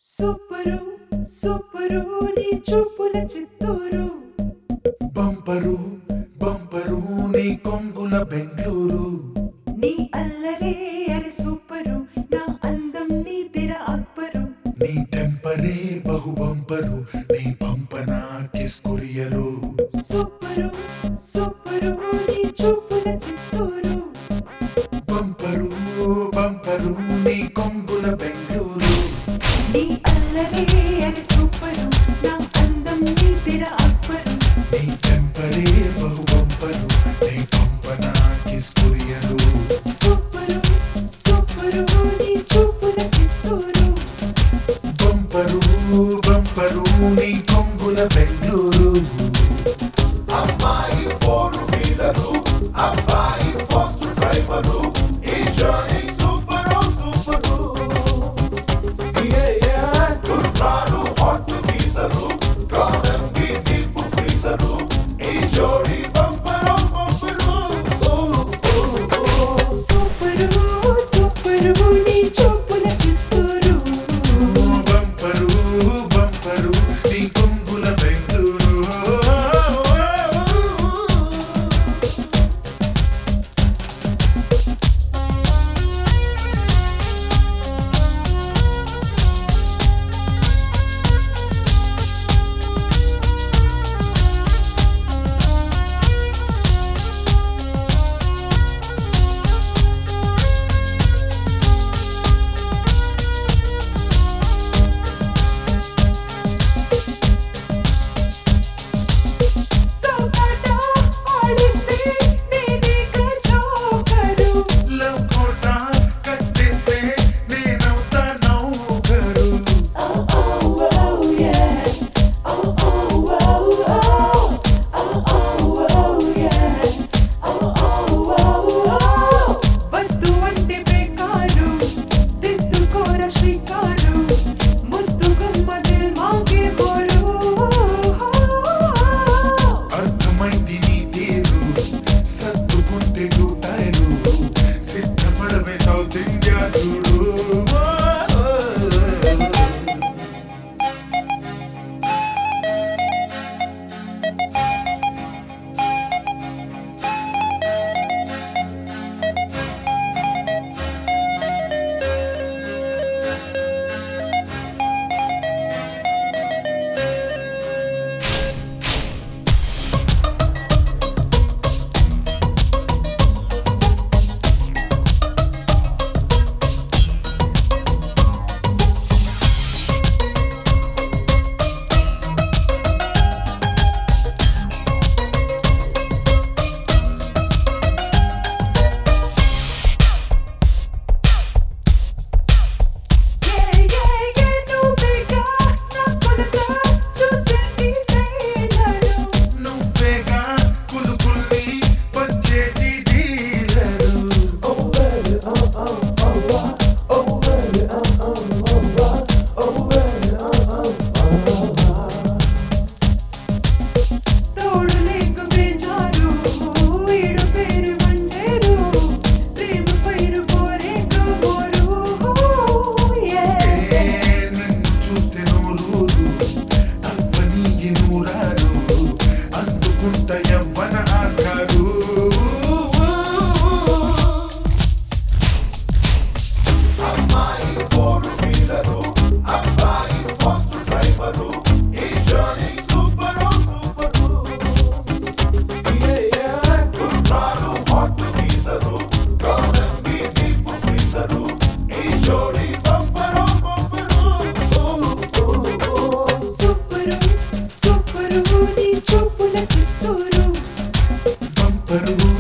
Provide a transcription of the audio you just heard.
super super నీ చూపుల Chittoor bumper bumper నీ కొంగుల బెంగళూరు నీ అల్లరే అరే సూపరు నా అందం నీ తిర అక్బరు నీ టెంపరే బహు బంపరు నీ పంపన కిస్ కొరియరు సూపరు సూపరు నీ చూపుల చిత్తూరు బంపరు బంపరు నీ కొంగుల బెంగళూరు నీ అల్లరే అరే సూపరు నా అందం నీ తిర అక్బరు నీ టెంపరే బహు బంపరు నీ పంపన కిస్ కొరియరు సూపరు సూపరు నీ చూపుల చిత్తూరు బంపరు బంపరు నీ కొంగుల బెంగళూరు అమ్మాయి ఫోర్ వీలరు అబ్బాయి ఫస్ట్ డ్రైవరు ఈ జర్నీ సూపర్ సూపర్ గుర్రాలు హాట్ డీజరు గానం కి డీప్ ఫ్రీజరు ఈ జోడి బంపరు బంపరు సూపరు సూపరు నీ చూపుల చిత్తూరు బంపరు బంపరు నీ కొంగుల బెంగళూరు సోకాట ఆడిస్తే నేనే కచోకరు లవ్ కోట కట్టేస్తే నేనవుతా నౌకరు Oh oh oh yeah Oh oh oh oh Oh oh oh yeah Oh oh oh oh వద్దు అంటే బేకారు దిద్దుకోర శ్రీకారు ముద్దు గుమ్మ దిల్ మాంగే బోరు అర్థమైంది నీ తీరు సర్దుకుంటే టూటారు సిద్ధపడవే సౌత్ ఇండియా చూడు Yeah yeah yeah నువ్వేగా నా కొలత చూసింది నేనను నువ్వేగా కులుకుల్ని వచ్చేటి డీలరు తోడు లేక బేజారు ఈడు పేరు మండేరు ప్రేమ పైరు పోరే కబోరు ఏ నిన్ను చూస్తే నోరూరు అవ్వనీకి నూరారు అందుకుంట యవ్వన ఆస్కారు అమ్మాయి ఫోర్ వీలరు అబ్బాయి ఫస్ట్ డ్రైవరు ఈ జర్నీ సూపర్ సూపర్ గుర్రాలు హాట్ డీజరు గానం కి డీప్ ఫ్రీజరు ఈ జోడి బంపరు బంపరు సూపరు సూపరు నీ చూపుల చిత్తూరు బంపరు